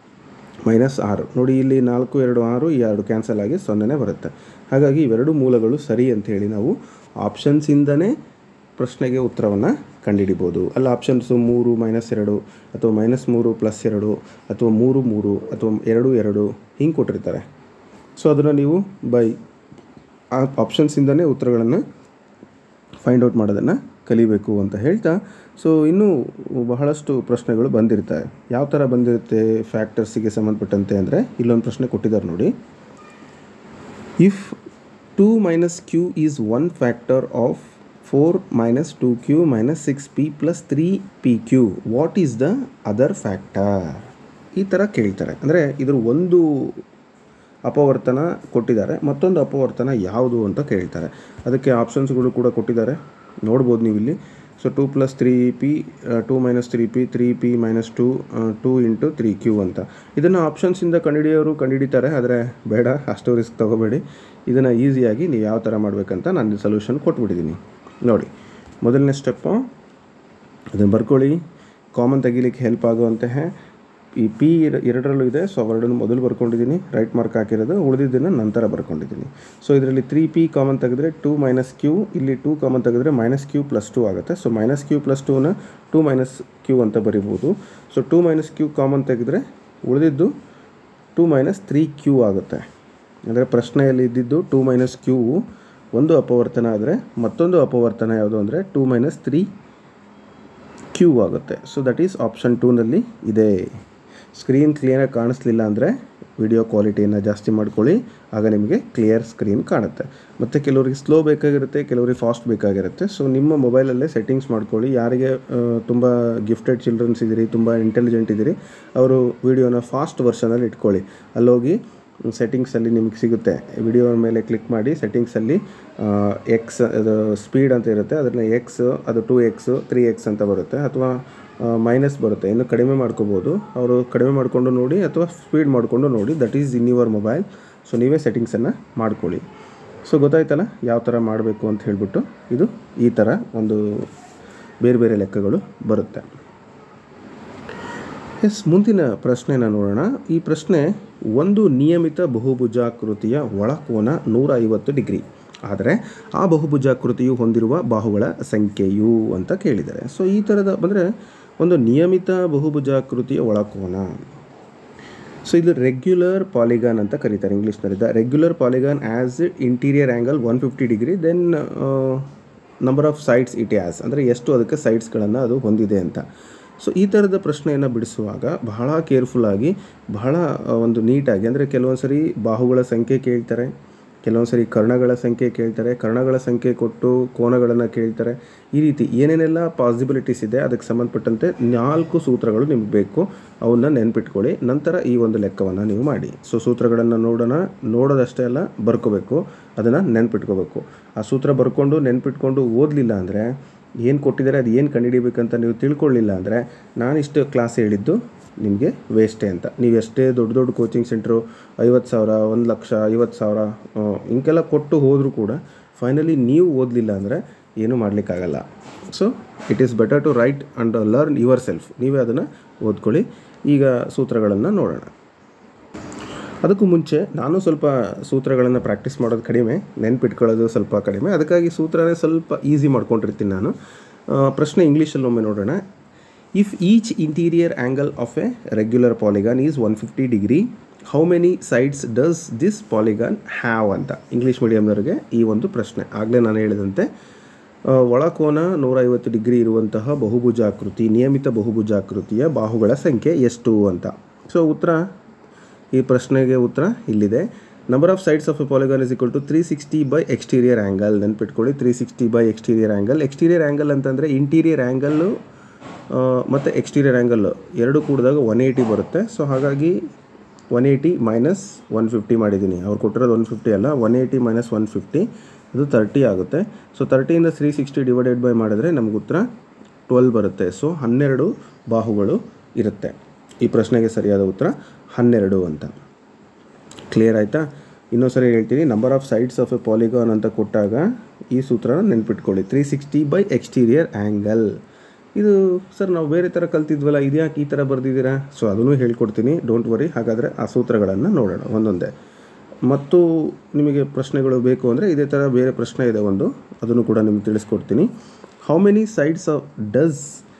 [SPEAKER 1] ಮೈನಸ್ ಆರು ನೋಡಿ ಇಲ್ಲಿ ನಾಲ್ಕು ಎರಡು ಆರು ಈ ಎರಡು ಕ್ಯಾನ್ಸಲ್ ಆಗಿ ಸೊನ್ನೆನೇ ಬರುತ್ತೆ ಹಾಗಾಗಿ ಇವೆರಡು ಮೂಲಗಳು ಸರಿ ಅಂತ ಹೇಳಿ ನಾವು ಆಪ್ಷನ್ಸಿಂದನೇ ಪ್ರಶ್ನೆಗೆ ಉತ್ತರವನ್ನು ಕಂಡುಹಿಡಿಬೋದು ಅಲ್ಲ ಆಪ್ಷನ್ಸು ಮೂರು ಮೈನಸ್ ಎರಡು ಅಥವಾ ಮೈನಸ್ ಮೂರು ಪ್ಲಸ್ ಎರಡು ಅಥವಾ ಮೂರು ಮೂರು ಅಥವಾ ಎರಡು ಎರಡು ಹಿಂಗೆ ಕೊಟ್ಟಿರ್ತಾರೆ ಸೊ ಅದನ್ನು ನೀವು ಬೈ ಆ ಆಪ್ಷನ್ಸಿಂದನೇ ಉತ್ತರಗಳನ್ನು ಫೈಂಡ್ ಔಟ್ ಮಾಡೋದನ್ನು ಕಲಿಬೇಕು ಅಂತ ಹೇಳ್ತಾ ಸೊ ಇನ್ನೂ ಬಹಳಷ್ಟು ಪ್ರಶ್ನೆಗಳು ಬಂದಿರ್ತವೆ ಯಾವ ಥರ ಬಂದಿರುತ್ತೆ ಫ್ಯಾಕ್ಟರ್ಸಿಗೆ ಸಂಬಂಧಪಟ್ಟಂತೆ ಅಂದರೆ ಇಲ್ಲೊಂದು ಪ್ರಶ್ನೆ ಕೊಟ್ಟಿದ್ದಾರೆ ನೋಡಿ if two minus Q is one factor of four minus two Q minus six P plus three P Q what is the other factor ಈ ಥರ ಕೇಳ್ತಾರೆ ಅಂದರೆ ಇದ್ರ ಒಂದು ಅಪವರ್ತನ ಕೊಟ್ಟಿದ್ದಾರೆ ಮತ್ತೊಂದು ಅಪವರ್ತನ ಯಾವುದು ಅಂತ ಕೇಳ್ತಾರೆ ಅದಕ್ಕೆ ಆಪ್ಷನ್ಸ್ಗಳು ಕೂಡ ಕೊಟ್ಟಿದ್ದಾರೆ ನೋಡ್ಬೋದು ನೀವು ಇಲ್ಲಿ so two plus three P two minus three P three P minus two two into three Q ಅಂತ ಇದನ್ನು ಆಪ್ಷನ್ಸಿಂದ ಕಂಡುಹಿಡಿಯೋರು ಕಂಡುಹಿಡಿತಾರೆ ಆದರೆ ಬೇಡ ಅಷ್ಟು ರಿಸ್ಕ್ ತೊಗೋಬೇಡಿ ಇದನ್ನು ಈಸಿಯಾಗಿ ನೀವು ಯಾವ ಥರ ಮಾಡಬೇಕಂತ ನಾನು ಸೊಲ್ಯೂಷನ್ ಕೊಟ್ಬಿಟ್ಟಿದ್ದೀನಿ ನೋಡಿ ಮೊದಲನೇ ಸ್ಟೆಪ್ಪು ಅದನ್ನು ಬರ್ಕೊಳ್ಳಿ ಕಾಮನ್ ತೆಗಿಲಿಕ್ಕೆ ಹೆಲ್ಪ್ ಆಗುವಂತಹ ಈ ಪಿ ಎರಡರಲ್ಲೂ ಇದೆ ಸೊ ಅವೆರಡನ್ನು ಮೊದಲು ಬರ್ಕೊಂಡಿದ್ದೀನಿ ರೈಟ್ ಮಾರ್ಕ್ ಹಾಕಿರೋದು ಉಳಿದಿದ್ದನ್ನು ನಂತರ ಬರ್ಕೊಂಡಿದ್ದೀನಿ ಸೊ ಇದರಲ್ಲಿ ತ್ರೀ ಪಿ ಕಾಮನ್ ತೆಗೆದ್ರೆ ಟೂ ಮೈನಸ್ ಕ್ಯೂ ಇಲ್ಲಿ ಟೂ ಕಾಮನ್ ತೆಗೆದ್ರೆ ಮೈನಸ್ ಕ್ಯೂ ಪ್ಲಸ್ ಟೂ ಆಗುತ್ತೆ ಸೊ ಮೈನಸ್ ಕ್ಯೂ ಪ್ಲಸ್ ಟೂನ ಟೂ ಮೈನಸ್ ಕ್ಯೂ ಅಂತ ಬರಿಬೋದು so two minus Q common ತೆಗೆದ್ರೆ ಉಳಿದಿದ್ದು ಟೂ ಮೈನಸ್ ತ್ರೀ ಕ್ಯೂ ಆಗುತ್ತೆ ಅಂದರೆ ಪ್ರಶ್ನೆಯಲ್ಲಿ ಇದ್ದಿದ್ದು ಟೂ ಮೈನಸ್ ಕ್ಯೂ ಒಂದು ಅಪವರ್ತನ ಆದರೆ ಮತ್ತೊಂದು ಅಪವರ್ತನ ಯಾವುದು ಅಂದರೆ ಟೂ ಮೈನಸ್ ತ್ರೀ ಕ್ಯೂ ಆಗುತ್ತೆ ಸೊ ದಟ್ ಈಸ್ ಆಪ್ಷನ್ ಟೂನಲ್ಲಿ ಇದೆ ಸ್ಕ್ರೀನ್ ಕ್ಲಿಯರಾಗಿ ಕಾಣಿಸ್ಲಿಲ್ಲ ಅಂದರೆ ವಿಡಿಯೋ ಕ್ವಾಲಿಟಿಯನ್ನು ಜಾಸ್ತಿ ಮಾಡ್ಕೊಳ್ಳಿ ಆಗ ನಿಮಗೆ ಕ್ಲಿಯರ್ ಸ್ಕ್ರೀನ್ ಕಾಣುತ್ತೆ ಮತ್ತು ಕೆಲವರಿಗೆ ಸ್ಲೋ ಬೇಕಾಗಿರುತ್ತೆ ಕೆಲವರಿಗೆ ಫಾಸ್ಟ್ ಬೇಕಾಗಿರುತ್ತೆ ಸೊ ನಿಮ್ಮ ಮೊಬೈಲಲ್ಲೇ ಸೆಟ್ಟಿಂಗ್ಸ್ ಮಾಡ್ಕೊಳ್ಳಿ ಯಾರಿಗೆ ತುಂಬ ಗಿಫ್ಟೆಡ್ ಚಿಲ್ಡ್ರನ್ಸ್ ಇದ್ದೀರಿ ತುಂಬ ಇಂಟೆಲಿಜೆಂಟ್ ಇದ್ದೀರಿ ಅವರು ವಿಡಿಯೋನ ಫಾಸ್ಟ್ ವರ್ಷನಲ್ಲಿ ಇಟ್ಕೊಳ್ಳಿ ಅಲ್ಲೋಗಿ ಸೆಟ್ಟಿಂಗ್ಸಲ್ಲಿ ನಿಮಗೆ ಸಿಗುತ್ತೆ ವಿಡಿಯೋ ಮೇಲೆ ಕ್ಲಿಕ್ ಮಾಡಿ ಸೆಟ್ಟಿಂಗ್ಸಲ್ಲಿ ಎಕ್ಸ್ ಅದು ಸ್ಪೀಡ್ ಅಂತ ಇರುತ್ತೆ ಅದನ್ನು ಎಕ್ಸ್ ಅದು ಟೂ ಎಕ್ಸ್ ತ್ರೀ ಎಕ್ಸ್ ಅಂತ ಬರುತ್ತೆ ಅಥವಾ ಮೈನಸ್ ಬರುತ್ತೆ ಇನ್ನು ಕಡಿಮೆ ಮಾಡ್ಕೋಬೋದು ಅವರು ಕಡಿಮೆ ಮಾಡಿಕೊಂಡು ನೋಡಿ ಅಥವಾ ಸ್ಪೀಡ್ ಮಾಡಿಕೊಂಡು ನೋಡಿ that is in your mobile so ನೀವೇ ಸೆಟ್ಟಿಂಗ್ಸನ್ನು ಮಾಡ್ಕೊಳ್ಳಿ ಸೊ ಗೊತ್ತಾಯ್ತಲ್ಲ ಯಾವ ಥರ ಮಾಡಬೇಕು ಅಂತ ಹೇಳಿಬಿಟ್ಟು ಇದು ಈ ಥರ ಒಂದು ಬೇರೆ ಬೇರೆ ಲೆಕ್ಕಗಳು ಬರುತ್ತೆ ಎಸ್ ಮುಂದಿನ ಪ್ರಶ್ನೆನ ನೋಡೋಣ ಈ ಪ್ರಶ್ನೆ ಒಂದು ನಿಯಮಿತ ಬಹುಭುಜಾಕೃತಿಯ ಒಳಕೋನ ನೂರ ಐವತ್ತು ಡಿಗ್ರಿ ಆದರೆ ಆ ಬಹುಭುಜಾಕೃತಿಯು ಹೊಂದಿರುವ ಬಾಹುಗಳ ಸಂಖ್ಯೆಯು ಅಂತ ಕೇಳಿದ್ದಾರೆ ಸೊ ಈ ಥರದ ಬಂದರೆ ಒಂದು ನಿಯಮಿತ ಬಹುಭುಜಾಕೃತಿಯ ಒಳಕೋನ ಸೊ ಇದು ರೆಗ್ಯುಲರ್ ಪಾಲಿಗಾನ್ ಅಂತ ಕರೀತಾರೆ ಇಂಗ್ಲೀಷ್ನಲ್ಲಿ the regular polygon has interior angle one fifty degree then number of sides it has ಅಂದರೆ ಎಷ್ಟು ಅದಕ್ಕೆ ಸೈಡ್ಸ್ಗಳನ್ನು ಅದು ಹೊಂದಿದೆ ಅಂತ ಸೊ ಈ ಥರದ ಪ್ರಶ್ನೆಯನ್ನು ಬಿಡಿಸುವಾಗ ಬಹಳ ಕೇರ್ಫುಲ್ಲಾಗಿ ಬಹಳ ಆ, ಒಂದು ನೀಟಾಗಿ ಅಂದರೆ ಕೆಲವೊಂದು ಸರಿ ಬಾಹುಗಳ ಸಂಖ್ಯೆ ಕೇಳ್ತಾರೆ ಕೆಲವೊಂದು ಸರಿ ಕರ್ಣಗಳ ಸಂಖ್ಯೆ ಕೇಳ್ತಾರೆ ಕರ್ಣಗಳ ಸಂಖ್ಯೆ ಕೊಟ್ಟು ಕೋನಗಳನ್ನು ಕೇಳ್ತಾರೆ ಈ ರೀತಿ ಏನೇನೆಲ್ಲ ಪಾಸಿಬಿಲಿಟೀಸ್ ಇದೆ ಅದಕ್ಕೆ ಸಂಬಂಧಪಟ್ಟಂತೆ ನಾಲ್ಕು ಸೂತ್ರಗಳು ನಿಮ್ಗೆ ಬೇಕು ಅವನ್ನ ನೆನ್ಪಿಟ್ಕೊಳ್ಳಿ ನಂತರ ಈ ಒಂದು ಲೆಕ್ಕವನ್ನು ನೀವು ಮಾಡಿ ಸೊ ಸೂತ್ರಗಳನ್ನು ನೋಡೋಣ ನೋಡೋದಷ್ಟೇ ಅಲ್ಲ ಬರ್ಕೋಬೇಕು ಅದನ್ನು ನೆನ್ಪಿಟ್ಕೋಬೇಕು ಆ ಸೂತ್ರ ಬರ್ಕೊಂಡು ನೆನ್ಪಿಟ್ಕೊಂಡು ಓದಲಿಲ್ಲ ಅಂದರೆ ಏನು ಕೊಟ್ಟಿದ್ದಾರೆ ಅದು ಏನು ಕಂಡುಹಿಡಿಬೇಕಂತ ನೀವು ತಿಳ್ಕೊಳ್ಳಿಲ್ಲ ಅಂದರೆ ನಾನಿಷ್ಟು ಕ್ಲಾಸ್ ಹೇಳಿದ್ದು ನಿಮಗೆ ವೇಸ್ಟೇ ಅಂತ ನೀವು ಎಷ್ಟೇ ದೊಡ್ಡ ದೊಡ್ಡ ಕೋಚಿಂಗ್ ಸೆಂಟ್ರು ಐವತ್ತು ಸಾವಿರ ಒಂದು ಲಕ್ಷ ಐವತ್ತು ಸಾವಿರ ಆ, ಹಿಂಗೆಲ್ಲ ಕೊಟ್ಟು ಹೋದರೂ ಕೂಡ ಫೈನಲಿ ನೀವು ಓದಲಿಲ್ಲ ಅಂದರೆ ಏನೂ ಮಾಡಲಿಕ್ಕಾಗಲ್ಲ so it is better to write and learn yourself ನೀವೇ ಅದನ್ನು ಓದ್ಕೊಳ್ಳಿ ಈಗ ಸೂತ್ರಗಳನ್ನು ನೋಡೋಣ ಅದಕ್ಕೂ ಮುಂಚೆ ನಾನು ಸ್ವಲ್ಪ ಸೂತ್ರಗಳನ್ನು ಪ್ರಾಕ್ಟೀಸ್ ಮಾಡೋದು ಕಡಿಮೆ ನೆನ್ಪಿಟ್ಕೊಳ್ಳೋದು ಸ್ವಲ್ಪ ಕಡಿಮೆ ಅದಕ್ಕಾಗಿ ಸೂತ್ರನೇ ಸ್ವಲ್ಪ ಈಸಿ ಮಾಡ್ಕೊಂಡಿರ್ತೀನಿ ನಾನು ಆ, ಪ್ರಶ್ನೆ ಇಂಗ್ಲೀಷಲ್ಲಿ ಒಮ್ಮೆ ನೋಡೋಣ if each interior angle of a regular polygon is one fifty degree how many sides does this polygon have ಅಂತ ಇಂಗ್ಲೀಷ್ ಮೀಡಿಯಮ್ನವ್ರಿಗೆ ಈ ಒಂದು ಪ್ರಶ್ನೆ ಆಗಲೇ ನಾನು ಹೇಳಿದಂತೆ ಆ, ಒಳಕೋನ ನೂರೈವತ್ತು ಡಿಗ್ರಿ ಇರುವಂತಹ ಬಹುಭುಜಾಕೃತಿ ನಿಯಮಿತ ಬಹುಭುಜಾಕೃತಿಯ ಬಾಹುಗಳ ಸಂಖ್ಯೆ ಎಷ್ಟು ಅಂತ ಸೊ ಉತ್ತರ ಈ ಪ್ರಶ್ನೆಗೆ ಉತ್ತರ ಇಲ್ಲಿದೆ number of sides of a polygon is equal to three sixty by exterior angle ನೆನ್ಪಿಟ್ಕೊಳ್ಳಿ three sixty by exterior angle exterior angle ಅಂತಂದರೆ ಇಂಟೀರಿಯರ್ ಆ್ಯಂಗಲ್ಲು ಮತ್ತು ಎಕ್ಸ್ಟೀರಿಯರ್ ಆ್ಯಂಗಲ್ಲು ಎರಡು ಕೂಡಿದಾಗ ಒನ್ ಏಯ್ಟಿ ಬರುತ್ತೆ ಸೊ ಹಾಗಾಗಿ one eighty minus one fifty ಮಾಡಿದ್ದೀನಿ ಅವ್ರು ಕೊಟ್ಟಿರೋದು ಒನ್ ಫಿಫ್ಟಿ ಅಲ್ಲ one eighty minus one fifty ಅದು ತರ್ಟಿ ಆಗುತ್ತೆ ಸೊ ತರ್ಟಿಯಿಂದ ತ್ರೀ ಸಿಕ್ಸ್ಟಿ ಡಿವೈಡೆಡ್ ಬೈ ಮಾಡಿದ್ರೆ ನಮ್ಗೆ ಉತ್ತರ ಟ್ವೆಲ್ ಬರುತ್ತೆ ಸೊ ಹನ್ನೆರಡು ಬಾಹುಗಳು ಇರುತ್ತೆ ಈ ಪ್ರಶ್ನೆಗೆ ಸರಿಯಾದ ಉತ್ತರ ಹನ್ನೆರಡು ಅಂತ ಕ್ಲಿಯರ್ ಆಯಿತಾ ಇನ್ನೊಂದು ಸರಿ ಹೇಳ್ತೀನಿ number of sides of a polygon ಅಂತ ಕೊಟ್ಟಾಗ ಈ ಸೂತ್ರನ ನೆನ್ಪಿಟ್ಕೊಳ್ಳಿ three sixty by exterior angle ಇದು ಸರ್ ನಾವು ಬೇರೆ ಥರ ಕಲ್ತಿದ್ವಲ್ಲ ಇದ್ಯಾಕೆ ಈ ಥರ ಬರೆದಿದ್ದೀರಾ ಸೊ ಅದನ್ನು ಹೇಳ್ಕೊಡ್ತೀನಿ ಡೋಂಟ್ ವರಿ ಹಾಗಾದರೆ ಆ ಸೂತ್ರಗಳನ್ನು ನೋಡೋಣ ಒಂದೊಂದೇ ಮತ್ತು ನಿಮಗೆ ಪ್ರಶ್ನೆಗಳು ಬೇಕು ಅಂದರೆ ಇದೇ ಥರ ಬೇರೆ ಪ್ರಶ್ನೆ ಇದೆ ಒಂದು ಅದನ್ನು ಕೂಡ ನಿಮ್ಗೆ ತಿಳಿಸ್ಕೊಡ್ತೀನಿ how many sides of does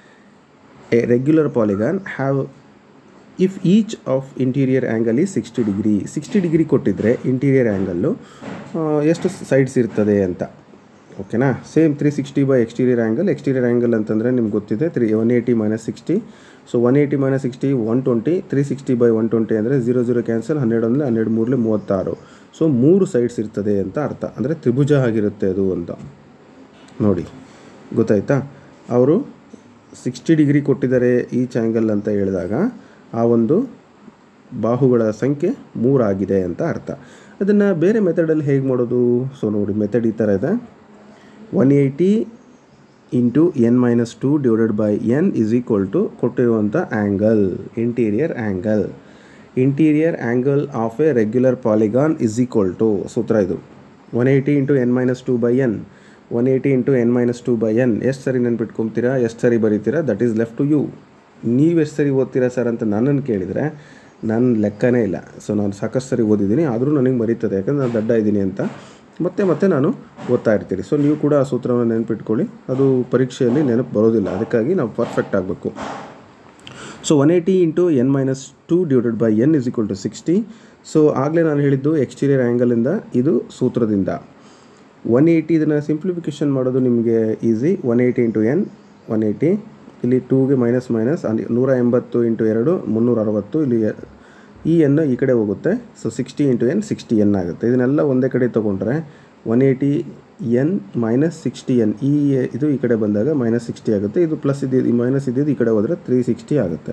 [SPEAKER 1] a regular polygon have if each of interior angle ಈ ಸಿಕ್ಸ್ಟಿ ಡಿಗ್ರಿ ಸಿಕ್ಸ್ಟಿ ಡಿಗ್ರಿ ಕೊಟ್ಟಿದ್ದರೆ ಇಂಟೀರಿಯರ್ ಆ್ಯಂಗಲ್ಲು ಎಷ್ಟು ಸೈಡ್ಸ್ ಇರ್ತದೆ ಅಂತ ಓಕೆನಾ same three sixty by exterior angle exterior angle ಅಂತಂದರೆ ನಿಮ್ಗೆ ಗೊತ್ತಿದೆ three one eighty minus sixty so one eighty minus sixty one twenty three sixty by one twenty ಅಂದರೆ zero zero cancel ಹನ್ನೆರಡು ಅಂದರೆ ಹನ್ನೆರಡು ಮೂರಲೆ ಮೂವತ್ತಾರು ಸೊ ಮೂರು ಸೈಡ್ಸ್ ಇರ್ತದೆ ಅಂತ ಅರ್ಥ ಅಂದರೆ ತ್ರಿಭುಜ ಆಗಿರುತ್ತೆ ಅದು ಅಂತ ನೋಡಿ ಗೊತ್ತಾಯ್ತಾ ಅವರು ಸಿಕ್ಸ್ಟಿ ಡಿಗ್ರಿ ಕೊಟ್ಟಿದ್ದಾರೆ ಈಚ್ ಆ್ಯಂಗಲ್ ಅಂತ ಹೇಳಿದಾಗ ಆ ಒಂದು ಬಾಹುಗಳ ಸಂಖ್ಯೆ ಮೂರಾಗಿದೆ ಅಂತ ಅರ್ಥ ಅದನ್ನು ಬೇರೆ ಮೆಥಡಲ್ಲಿ ಹೇಗೆ ಮಾಡೋದು ಸೊ ನೋಡಿ ಮೆಥಡ್ ಈ ಥರ ಇದೆ one eighty into N minus two divided by N is equal to ಕೊಟ್ಟಿರುವಂಥ angle interior angle interior angle of a regular polygon is equal to ಸೂತ್ರ ಇದು one eighty into N minus two by N one eighty into N minus two by N ಎಷ್ಟು ಸರಿ ನೆನ್ಪಿಟ್ಕೊತೀರಾ ಎಷ್ಟು ಸರಿ ಬರೀತೀರಾ that is left to you ನೀವು ಎಷ್ಟು ಸರಿ ಓದ್ತೀರಾ ಸರ್ ಅಂತ ನನ್ನನ್ನು ಕೇಳಿದರೆ ನನ್ನ ಲೆಕ್ಕನೇ ಇಲ್ಲ ಸೊ ನಾನು ಸಾಕಷ್ಟು ಸರಿ ಓದಿದ್ದೀನಿ ಆದರೂ ನನಗೆ ಮರೀತದೆ ಯಾಕಂದ್ರೆ ನಾನು ದಡ್ಡ ಇದ್ದೀನಿ ಅಂತ ಮತ್ತೆ ಮತ್ತೆ ನಾನು ಓದ್ತಾ ಇರ್ತೀನಿ ಸೊ ನೀವು ಕೂಡ ಆ ಸೂತ್ರವನ್ನು ನೆನಪಿಟ್ಕೊಳ್ಳಿ ಅದು ಪರೀಕ್ಷೆಯಲ್ಲಿ ನೆನಪು ಬರೋದಿಲ್ಲ ಅದಕ್ಕಾಗಿ ನಾವು ಪರ್ಫೆಕ್ಟ್ ಆಗಬೇಕು so one eighty into N minus two divided by N is equal to sixty so ಆಗಲೇ ನಾನು ಹೇಳಿದ್ದು ಎಕ್ಸ್ಟೀರಿಯರ್ ಆ್ಯಂಗಲಿಂದ ಇದು ಸೂತ್ರದಿಂದ ಒನ್ ಏಯ್ಟಿ ಇದನ್ನು ಸಿಂಪ್ಲಿಫಿಕೇಷನ್ ಮಾಡೋದು ನಿಮಗೆ easy one eighty into n one eighty ಇಲ್ಲಿ ಟೂಗೆ ಮೈನಸ್ ಮೈನಸ್ ನೂರ ಎಂಬತ್ತು ಇಂಟು ಎರಡು ಮುನ್ನೂರ ಅರವತ್ತು ಇಲ್ಲಿ ಈ ಎನ್ ಈ ಕಡೆ ಹೋಗುತ್ತೆ so sixty into n sixty n ಆಗುತ್ತೆ ಇದನ್ನೆಲ್ಲ ಒಂದೇ ಕಡೆ ತೊಗೊಂಡ್ರೆ one eighty n minus sixty n ಈ ಇದು ಈ ಕಡೆ ಬಂದಾಗ ಮೈನಸ್ ಸಿಕ್ಸ್ಟಿ ಆಗುತ್ತೆ ಇದು ಪ್ಲಸ್ ಇದ್ದಿದ್ದು ಮೈನಸ್ ಇದ್ದಿದ್ದು ಈ ಕಡೆ ಹೋದರೆ ತ್ರೀ ಸಿಕ್ಸ್ಟಿ ಆಗುತ್ತೆ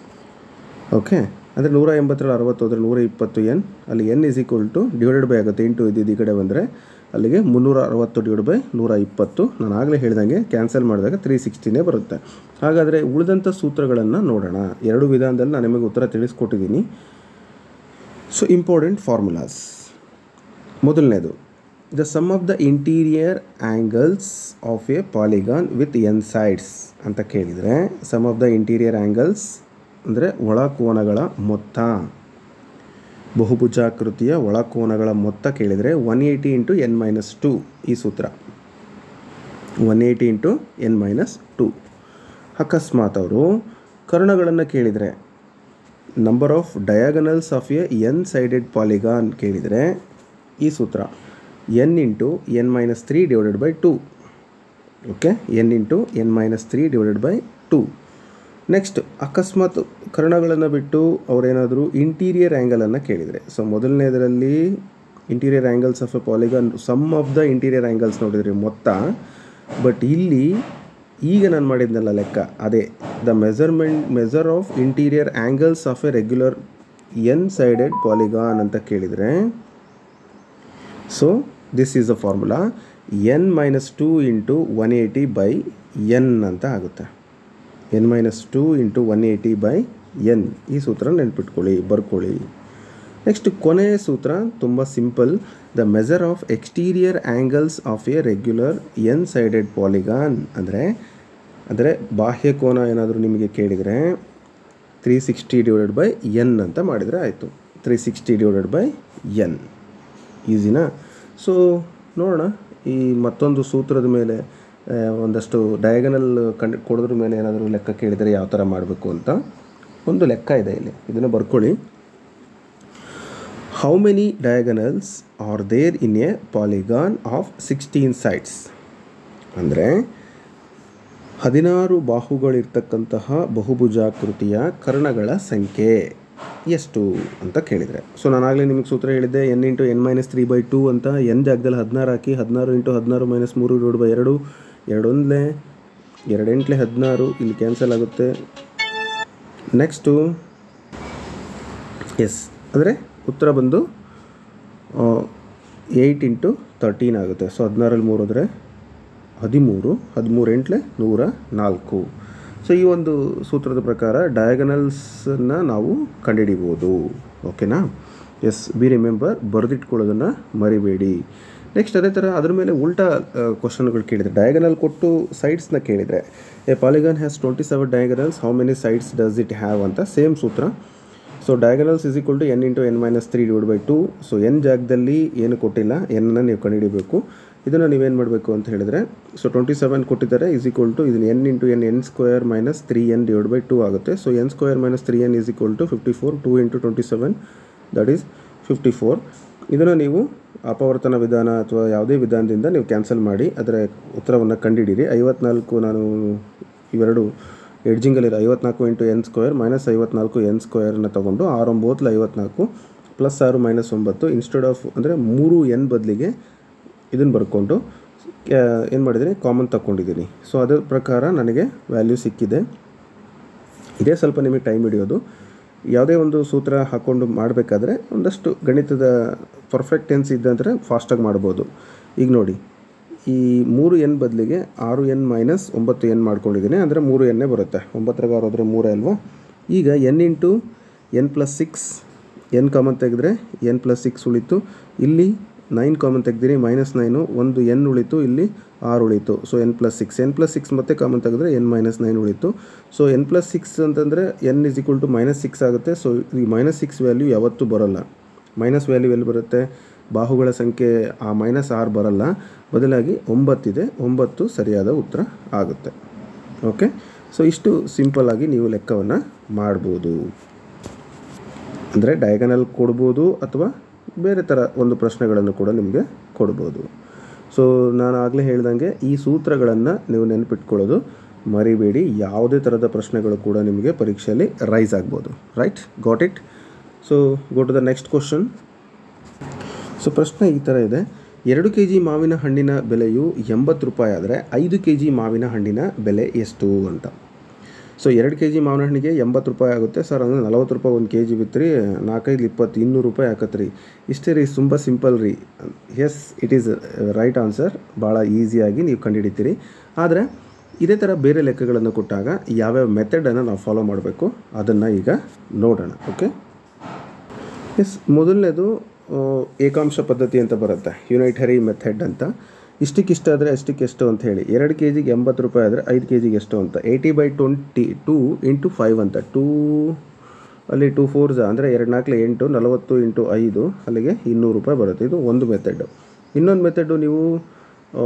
[SPEAKER 1] ಓಕೆ ಅಂದರೆ ನೂರ ಎಂಬತ್ತರಲ್ಲಿ ಅರವತ್ತು ಹೋದರೆ ನೂರ ಇಪ್ಪತ್ತು ಎನ್ ಅಲ್ಲಿ n is equal to divided by ಆಗುತ್ತೆ ಇಂಟು ಇದ್ದಿದ್ದು ಈ ಕಡೆ ಬಂದರೆ ಅಲ್ಲಿಗೆ ಮುನ್ನೂರ ಅರವತ್ತು ಡಿವೈಡ್ ಬೈ ನೂರ ಇಪ್ಪತ್ತು ನಾನು ಆಗಲೇ ಹೇಳ್ದಂಗೆ ಕ್ಯಾನ್ಸಲ್ ಮಾಡಿದಾಗ ತ್ರೀ ಸಿಕ್ಸ್ಟಿನೇ ಬರುತ್ತೆ ಹಾಗಾದರೆ ಉಳಿದಂಥ ಸೂತ್ರಗಳನ್ನು ನೋಡೋಣ ಎರಡು ವಿಧಾನದಲ್ಲಿ ನಾನು ನಿಮಗೆ ಉತ್ತರ ತಿಳಿಸ್ಕೊಟ್ಟಿದ್ದೀನಿ ಸೊ ಇಂಪಾರ್ಟೆಂಟ್ ಫಾರ್ಮುಲಾಸ್ ಮೊದಲನೇದು the sum of the interior angles of a polygon with n sides ಅಂತ ಕೇಳಿದರೆ sum of the interior angles ಅಂದರೆ ಒಳಕೋನಗಳ ಮೊತ್ತ ಬಹುಭುಜಾಕೃತಿಯ ಒಳಕೋನಗಳ ಮೊತ್ತ ಕೇಳಿದರೆ one eighty into N minus two ಈ ಸೂತ್ರ one eighty into N minus two ಅಕಸ್ಮಾತ್ ಅವರು ಕರ್ಣಗಳನ್ನು ಕೇಳಿದರೆ number of diagonals of a n sided polygon ಕೇಳಿದರೆ ಈ ಸೂತ್ರ n into N minus three divided by two okay n into N minus three divided by two next ಅಕಸ್ಮಾತ್ ಕರ್ಣಗಳನ್ನು ಬಿಟ್ಟು ಅವರೇನಾದರೂ ಇಂಟೀರಿಯರ್ ಆ್ಯಂಗಲನ್ನು ಕೇಳಿದರೆ ಸೊ ಮೊದಲನೇದರಲ್ಲಿ interior angles of a polygon sum of the interior angles ನೋಡಿದ್ರಿ ಮೊತ್ತ ಬಟ್ ಇಲ್ಲಿ ಈಗ ನಾನು ಮಾಡಿದ್ನಲ್ಲ ಲೆಕ್ಕ ಅದೇ the measurement measure of interior angles of a regular n sided polygon ಅಂತ ಕೇಳಿದರೆ so this is the formula n minus two into one eighty by n ಅಂತ ಆಗುತ್ತೆ N minus two into one eighty by n ಈ ಸೂತ್ರ ನೆನ್ಪಿಟ್ಕೊಳ್ಳಿ ಬರ್ಕೊಳ್ಳಿ next ಕೊನೆಯ ಸೂತ್ರ ತುಂಬ simple the measure of exterior angles of a regular n sided polygon ಅಂದರೆ ಅಂದರೆ ಬಾಹ್ಯ ಕೋನ ಏನಾದರೂ ನಿಮಗೆ ಕೇಳಿದರೆ three sixty divided by n ಅಂತ ಮಾಡಿದರೆ ಆಯಿತು three sixty divided by n ಈಸಿನಾ ಸೊ ನೋಡೋಣ ಈ ಮತ್ತೊಂದು ಸೂತ್ರದ ಮೇಲೆ ಆ, ಒಂದಷ್ಟು ಡಯಾಗನಲ್ ಕಂಡು ಕೊಡೋದ್ರ ಮೇಲೆ ಏನಾದರೂ ಲೆಕ್ಕ ಕೇಳಿದರೆ ಯಾವ ಥರ ಮಾಡಬೇಕು ಅಂತ ಒಂದು ಲೆಕ್ಕ ಇದೆ ಇಲ್ಲಿ ಇದನ್ನು ಬರ್ಕೊಳ್ಳಿ how many diagonals are there in a polygon of sixteen sides ಅಂದರೆ ಹದಿನಾರು ಬಾಹುಗಳಿರ್ತಕ್ಕಂತಹ ಬಹುಭುಜಾಕೃತಿಯ ಕರ್ಣಗಳ ಸಂಖ್ಯೆ ಎಷ್ಟು ಅಂತ ಕೇಳಿದರೆ ಸೊ ನಾನಾಗಲೇ ನಿಮಗೆ ಸೂತ್ರ ಹೇಳಿದ್ದೆ n into N minus three by two ಅಂತ ಎನ್ ಜಾಗದಲ್ಲಿ ಹದಿನಾರು ಹಾಕಿ ಹದಿನಾರು ಇಂಟು ಹದಿನಾರು ಮೈನಸ್ ಮೂರು ಡಿವೈಡ್ ಬೈ ಎರಡು ಎರಡೊಂದಲೇ ಎರಡೆಂಟ್ಲೆ ಹದಿನಾರು ಇಲ್ಲಿ ಕ್ಯಾನ್ಸಲ್ ಆಗುತ್ತೆ ನೆಕ್ಸ್ಟು ಎಸ್ ಅಂದರೆ ಉತ್ತರ ಬಂದು ಏಯ್ಟ್ ಇಂಟು ತರ್ಟೀನ್ ಆಗುತ್ತೆ ಸೊ ಹದಿನಾರಲ್ಲಿ ಮೂರು ಅಂದರೆ ಹದಿಮೂರು ಹದಿಮೂರು ಎಂಟ್ಲೆ ನೂರ ನಾಲ್ಕು ಸೊ ಈ ಒಂದು ಸೂತ್ರದ ಪ್ರಕಾರ ಡಯಾಗನಲ್ಸನ್ನು ನಾವು ಕಂಡುಹಿಡಿಬೋದು ಓಕೆನಾ ಎಸ್ ಬಿ ರಿಮೆಂಬರ್ ಬರೆದಿಟ್ಕೊಳ್ಳೋದನ್ನು ಮರಿಬೇಡಿ ನೆಕ್ಸ್ಟ್ ಅದೇ ಥರ ಅದ್ರ ಮೇಲೆ ಉಲ್ಟಾ ಕ್ವಶನ್ಗಳು ಕೇಳಿದರೆ ಡಯಾಗನಲ್ ಕೊಟ್ಟು ಸೈಡ್ಸ್ನ ಕೇಳಿದರೆ a polygon has twenty seven diagonals how many sides does it have ಅಂತ ಸೇಮ್ ಸೂತ್ರ so diagonals is equal to n into N minus three divide by two so n ಜಾಗದಲ್ಲಿ ಏನು ಕೊಟ್ಟಿಲ್ಲ ಎನ್ನ ನೀವು ಕಂಡುಹಿಡಿಬೇಕು ಇದನ್ನು ನೀವೇನು ಮಾಡಬೇಕು ಅಂತ ಹೇಳಿದರೆ ಸೊ ಟ್ವೆಂಟಿ ಸೆವೆನ್ ಕೊಟ್ಟಿದ್ದಾರೆ ಇಸ್ ಈಕ್ವಲ್ ಟು ಇದನ್ನು n into n n square minus three n divide by two ಆಗುತ್ತೆ so n square minus three n is equal to fifty four two into twenty seven that is fifty four ಇದನ್ನು ನೀವು ಅಪವರ್ತನ ವಿಧಾನ ಅಥವಾ ಯಾವುದೇ ವಿಧಾನದಿಂದ ನೀವು cancel ಮಾಡಿ ಅದರ ಉತ್ತರವನ್ನು ಕಂಡುಹಿಡಿಯಿರಿ ಐವತ್ನಾಲ್ಕು ನಾನು ಇವೆರಡು ಎಡ್ಜಿಂಗಲ್ಲಿರೋ ಐವತ್ನಾಲ್ಕು ಇಂಟು ಎನ್ ಸ್ಕ್ವೇರ್ ಮೈನಸ್ ಐವತ್ನಾಲ್ಕು ಎನ್ ಸ್ಕ್ವೇರ್ನ ತೊಗೊಂಡು ಆರು ಒಂಬತ್ತು ಐವತ್ನಾಲ್ಕು ಪ್ಲಸ್ ಆರು ಮೈನಸ್ ಒಂಬತ್ತು ಇನ್ಸ್ಟೆಡ್ ಆಫ್ ಅಂದರೆ ಮೂರು ಎನ್ ಬದಲಿಗೆ ಇದನ್ನು ಬರ್ಕೊಂಡು ಏನು ಮಾಡಿದ್ದೀನಿ ಕಾಮನ್ ತಗೊಂಡಿದ್ದೀನಿ ಸೊ ಅದರ ಪ್ರಕಾರ ನನಗೆ ವ್ಯಾಲ್ಯೂ ಸಿಕ್ಕಿದೆ ಇದೇ ಸ್ವಲ್ಪ ನಿಮಗೆ ಟೈಮ್ ಹಿಡಿಯೋದು ಯಾವುದೇ ಒಂದು ಸೂತ್ರ ಹಾಕ್ಕೊಂಡು ಮಾಡಬೇಕಾದ್ರೆ ಒಂದಷ್ಟು ಗಣಿತದ ಪರ್ಫೆಕ್ಟ್ ಟೆನ್ಸ್ ಇದ್ದಂದರೆ ಫಾಸ್ಟಾಗಿ ಮಾಡ್ಬೋದು ಈಗ ನೋಡಿ ಈ ಮೂರು ಎನ್ ಬದಲಿಗೆ ಆರು ಎನ್ ಮೈನಸ್ ಒಂಬತ್ತು ಎನ್ ಮಾಡ್ಕೊಂಡಿದ್ದೀನಿ ಅಂದರೆ ಮೂರು ಎನ್ನೇ ಬರುತ್ತೆ ಒಂಬತ್ತರಾಗ ಆರು ಹೋದರೆ ಮೂರೇ ಅಲ್ವಾ ಈಗ n into n plus six n common ತೆಗೆದ್ರೆ ಎನ್ ಪ್ಲಸ್ ಸಿಕ್ಸ್ ಉಳಿತು ಇಲ್ಲಿ ನೈನ್ ಕಾಮನ್ ತೆಗ್ದಿರಿ ಮೈನಸ್ ನೈನು ಒಂದು ಎನ್ ಉಳಿತು ಇಲ್ಲಿ ಆರು ಉಳಿತು so n plus six n plus six ಮತ್ತೆ ಕಾಮನ್ ತೆಗೆದ್ರೆ ಎನ್ ಮೈನಸ್ ನೈನ್ ಉಳಿತು ಸೊ ಎನ್ ಪ್ಲಸ್ ಸಿಕ್ಸ್ ಅಂತಂದರೆ n is equal to minus six ಆಗುತ್ತೆ ಸೊ ಈ ಮೈನಸ್ ಸಿಕ್ಸ್ ವ್ಯಾಲ್ಯೂ ಯಾವತ್ತೂ ಬರೋಲ್ಲ ಮೈನಸ್ ವ್ಯಾಲ್ಯೂ ಎಲ್ಲಿ ಬರುತ್ತೆ ಬಾಹುಗಳ ಸಂಖ್ಯೆ ಆ ಮೈನಸ್ ಆರು ಬರಲ್ಲ ಬದಲಾಗಿ ಒಂಬತ್ತಿದೆ ಒಂಬತ್ತು ಸರಿಯಾದ ಉತ್ತರ ಆಗುತ್ತೆ ಓಕೆ ಸೊ ಇಷ್ಟು ಸಿಂಪಲ್ಲಾಗಿ ನೀವು ಲೆಕ್ಕವನ್ನು ಮಾಡ್ಬೋದು ಅಂದರೆ ಡಯಾಗನಲ್ ಕೊಡ್ಬೋದು ಅಥವಾ ಬೇರೆ ಥರ ಒಂದು ಪ್ರಶ್ನೆಗಳನ್ನು ಕೂಡ ನಿಮಗೆ ಕೊಡ್ಬೋದು ಸೊ ನಾನು ಆಗಲೇ ಹೇಳ್ದಂಗೆ ಈ ಸೂತ್ರಗಳನ್ನು ನೀವು ನೆನಪಿಟ್ಕೊಳ್ಳೋದು ಮರಿಬೇಡಿ ಯಾವುದೇ ಥರದ ಪ್ರಶ್ನೆಗಳು ಕೂಡ ನಿಮಗೆ ಪರೀಕ್ಷೆಯಲ್ಲಿ ರೈಸ್ ಆಗ್ಬೋದು right got it so go to the next question so ಪ್ರಶ್ನೆ ಈ ಥರ ಇದೆ ಎರಡು ಕೆ ಜಿ ಮಾವಿನ ಹಣ್ಣಿನ ಬೆಲೆಯು ಎಂಬತ್ತು ರೂಪಾಯಿ ಆದರೆ ಐದು ಕೆ ಜಿ ಮಾವಿನ ಹಣ್ಣಿನ ಬೆಲೆ ಎಷ್ಟು ಅಂತ ಸೊ ಎರಡು ಕೆ ಜಿ ಮಾವಿನ ಹಣ್ಣಿಗೆ ಎಂಬತ್ತು ರೂಪಾಯಿ ಆಗುತ್ತೆ ಸರ್ ಅಂದರೆ ನಲವತ್ತು ರೂಪಾಯಿ ಒಂದು ಕೆ ಜಿ ಬಿತ್ತು ರೀ ನಾಲ್ಕೈದು ಇಪ್ಪತ್ತು ಇನ್ನೂರು ರೂಪಾಯಿ ಆಕತ್ತೆ ರೀ ಇಷ್ಟೇ ರೀ ತುಂಬ ಸಿಂಪಲ್ ರೀ yes it is right answer ಭಾಳ ಈಸಿಯಾಗಿ ನೀವು ಕಂಡುಹಿಡಿತೀರಿ ಆದರೆ ಇದೇ ಥರ ಬೇರೆ ಲೆಕ್ಕಗಳನ್ನು ಕೊಟ್ಟಾಗ ಯಾವ್ಯಾವ ಮೆಥಡನ್ನು ನಾವು ಫಾಲೋ ಮಾಡಬೇಕು ಅದನ್ನು ಈಗ ನೋಡೋಣ ಓಕೆ ಎಸ್ ಮೊದಲನೇದು ಆ, ಏಕಾಂಶ ಪದ್ಧತಿ ಅಂತ ಬರುತ್ತೆ ಯುನೈಟರಿ ಮೆಥಡ್ ಅಂತ ಇಷ್ಟಕ್ಕಿಷ್ಟ ಆದರೆ ಅಷ್ಟಕ್ಕೆ ಎಷ್ಟು ಅಂತ ಹೇಳಿ ಎರಡು ಕೆ ಜಿಗೆ ಎಂಬತ್ತು ರೂಪಾಯಿ ಆದರೆ ಐದು ಕೆ ಜಿಗೆ ಎಷ್ಟು ಅಂತ eighty by twenty two into five ಅಂತ ಟೂ ಅಲ್ಲಿ ಟೂ ಫೋರ್ಸ ಅಂದರೆ ಎರಡು ನಾಲ್ಕಲೆ ಎಂಟು ನಲವತ್ತು ಇಂಟು ಐದು ಅಲ್ಲಿಗೆ ಇನ್ನೂರು ರೂಪಾಯಿ ಬರುತ್ತೆ ಇದು ಒಂದು ಮೆಥಡ್ ಇನ್ನೊಂದು ಮೆಥಡು ನೀವು ಆ,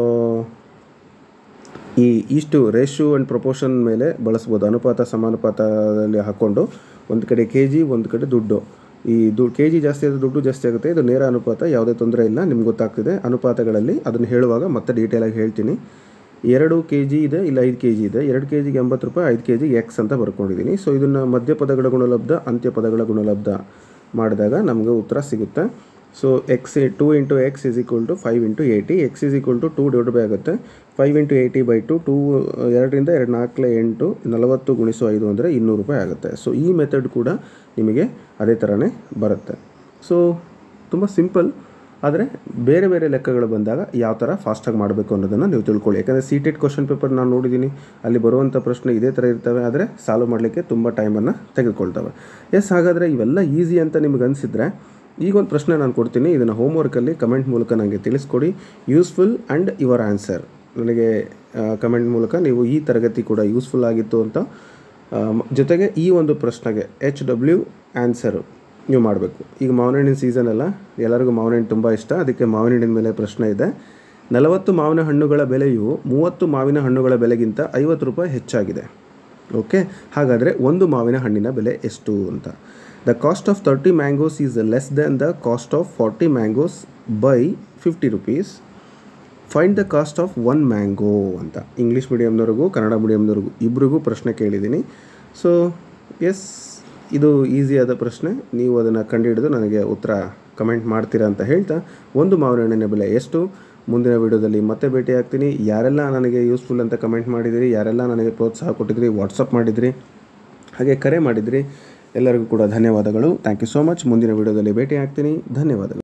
[SPEAKER 1] ಈ ಇಷ್ಟು ರೇಷು ಆ್ಯಂಡ್ ಪ್ರಪೋರ್ಷನ್ ಮೇಲೆ ಬಳಸ್ಬೋದು ಅನುಪಾತ ಸಮಾನುಪಾತದಲ್ಲಿ ಹಾಕ್ಕೊಂಡು ಒಂದು ಕಡೆ ಕೆ ಜಿ ಒಂದು ಕಡೆ ದುಡ್ಡು ಈ ದು ಕೆ ಜಿ ಜಾಸ್ತಿ ಆದರೆ ದುಡ್ಡು ಜಾಸ್ತಿ ಆಗುತ್ತೆ ಇದು ನೇರ ಅನುಪಾತ ಯಾವುದೇ ತೊಂದರೆ ಇಲ್ಲ ನಿಮ್ಗೆ ಗೊತ್ತಾಗ್ತಿದೆ ಅನುಪಾತಗಳಲ್ಲಿ ಅದನ್ನು ಹೇಳುವಾಗ ಮತ್ತೆ ಡೀಟೇಲಾಗಿ ಹೇಳ್ತೀನಿ ಎರಡು ಕೆ ಜಿ ಇದೆ ಇಲ್ಲ ಐದು ಕೆ ಜಿ ಇದೆ ಎರಡು ಕೆ ಜಿಗೆ ಎಂಬತ್ತು ರೂಪಾಯಿ ಐದು ಕೆ ಜಿಗೆ ಎಕ್ಸ್ ಅಂತ ಬರ್ಕೊಂಡಿದ್ದೀನಿ ಸೊ ಇದನ್ನು ಮಧ್ಯ ಪದಗಳ ಗುಣಲಬ್ಧ ಅಂತ್ಯ ಪದಗಳ ಗುಣಲಬ್ಧ ಮಾಡಿದಾಗ ನಮಗೆ ಉತ್ತರ ಸಿಗುತ್ತೆ so x two into x is equal to five into eighty x is equal to two divide by ಆಗುತ್ತೆ five into eighty by two two ಎರಡರಿಂದ ಎರಡು ನಾಲ್ಕಲೆ ಎಂಟು ನಲವತ್ತು ಗುಣಿಸು ಐದು ಅಂದರೆ ಇನ್ನೂರು ರೂಪಾಯಿ ಆಗುತ್ತೆ ಸೊ ಈ ಮೆಥಡ್ ಕೂಡ ನಿಮಗೆ ಅದೇ ಥರನೇ ಬರುತ್ತೆ ಸೊ ತುಂಬ ಸಿಂಪಲ್ ಆದರೆ ಬೇರೆ ಬೇರೆ ಲೆಕ್ಕಗಳು ಬಂದಾಗ ಯಾವ ಥರ ಫಾಸ್ಟಾಗಿ ಮಾಡಬೇಕು ಅನ್ನೋದನ್ನು ನೀವು ತಿಳ್ಕೊಳ್ಳಿ ಯಾಕಂದರೆ ಸಿ ಟೆಟ್ ಕ್ವಶನ್ ಪೇಪರ್ ನಾನು ನೋಡಿದ್ದೀನಿ ಅಲ್ಲಿ ಬರುವಂಥ ಪ್ರಶ್ನೆ ಇದೇ ಥರ ಇರ್ತವೆ ಆದರೆ ಸಾಲ್ವ್ ಮಾಡಲಿಕ್ಕೆ ತುಂಬ ಟೈಮನ್ನು ತೆಗೆದುಕೊಳ್ತವೆ ಎಸ್ ಹಾಗಾದರೆ ಇವೆಲ್ಲ ಈಸಿ ಅಂತ ನಿಮಗೆ ಅನಿಸಿದರೆ ಈಗ ಒಂದು ಪ್ರಶ್ನೆ ನಾನು ಕೊಡ್ತೀನಿ ಇದನ್ನು ಹೋಮ್ವರ್ಕಲ್ಲಿ ಕಮೆಂಟ್ ಮೂಲಕ ನನಗೆ ತಿಳಿಸ್ಕೊಡಿ ಯೂಸ್ಫುಲ್ ಆ್ಯಂಡ್ ಯುವರ್ ಆನ್ಸರ್ ನನಗೆ ಕಮೆಂಟ್ ಮೂಲಕ ನೀವು ಈ ತರಗತಿ ಕೂಡ ಯೂಸ್ಫುಲ್ ಆಗಿತ್ತು ಅಂತ ಆ, ಮ- ಜೊತೆಗೆ ಈ ಒಂದು ಪ್ರಶ್ನೆಗೆ ಎಚ್ ಡಬ್ಲ್ಯೂ ಆನ್ಸರು ನೀವು ಮಾಡಬೇಕು ಈಗ ಮಾವಿನ ಹಣ್ಣಿನ ಸೀಸನ್ ಅಲ್ಲ ಎಲ್ಲರಿಗೂ ಮಾವಿನ ಹಣ್ಣು ತುಂಬ ಇಷ್ಟ ಅದಕ್ಕೆ ಮಾವಿನ ಹಣ್ಣಿನ ಮೇಲೆ ಪ್ರಶ್ನೆ ಇದೆ ನಲವತ್ತು ಮಾವಿನ ಹಣ್ಣುಗಳ ಬೆಲೆಯು ಮೂವತ್ತು ಮಾವಿನ ಹಣ್ಣುಗಳ ಬೆಲೆಗಿಂತ ಐವತ್ತು ರೂಪಾಯಿ ಹೆಚ್ಚಾಗಿದೆ ಓಕೆ ಹಾಗಾದರೆ ಒಂದು ಮಾವಿನ ಹಣ್ಣಿನ ಬೆಲೆ ಎಷ್ಟು ಅಂತ the cost of thirty mangoes is less than the cost of forty mangoes by fifty rupees find the cost of one mango ಅಂತ ಇಂಗ್ಲೀಷ್ ಮೀಡಿಯಮ್ನವ್ರಿಗೂ ಕನ್ನಡ ಮೀಡಿಯಮ್ನವ್ರಿಗೂ ಇಬ್ಬರಿಗೂ ಪ್ರಶ್ನೆ ಕೇಳಿದ್ದೀನಿ ಸೊ ಎಸ್ ಇದು ಈಸಿಯಾದ ಪ್ರಶ್ನೆ ನೀವು ಅದನ್ನು ಕಂಡುಹಿಡಿದು ನನಗೆ ಉತ್ತರ ಕಮೆಂಟ್ ಮಾಡ್ತೀರಾ ಅಂತ ಹೇಳ್ತಾ ಒಂದು ಮಾವಿನ ಹಣ್ಣಿನ ಬೆಲೆ ಎಷ್ಟು ಮುಂದಿನ ವಿಡಿಯೋದಲ್ಲಿ ಮತ್ತೆ ಭೇಟಿ ಆಗ್ತೀನಿ ಯಾರೆಲ್ಲ ನನಗೆ ಯೂಸ್ಫುಲ್ ಅಂತ ಕಮೆಂಟ್ ಮಾಡಿದಿರಿ ಯಾರೆಲ್ಲ ನನಗೆ ಪ್ರೋತ್ಸಾಹ ಕೊಟ್ಟಿದ್ರಿ ವಾಟ್ಸಪ್ ಮಾಡಿದ್ರಿ ಹಾಗೆ ಕರೆ ಮಾಡಿದ್ರಿ ಎಲ್ಲರಿಗೂ ಕೂಡ ಧನ್ಯವಾದಗಳು ಥ್ಯಾಂಕ್ ಯು ಸೋ ಮಚ್ ಮುಂದಿನ ವಿಡಿಯೋದಲ್ಲಿ ಭೇಟಿ ಆಗ್ತೀನಿ ಧನ್ಯವಾದಗಳು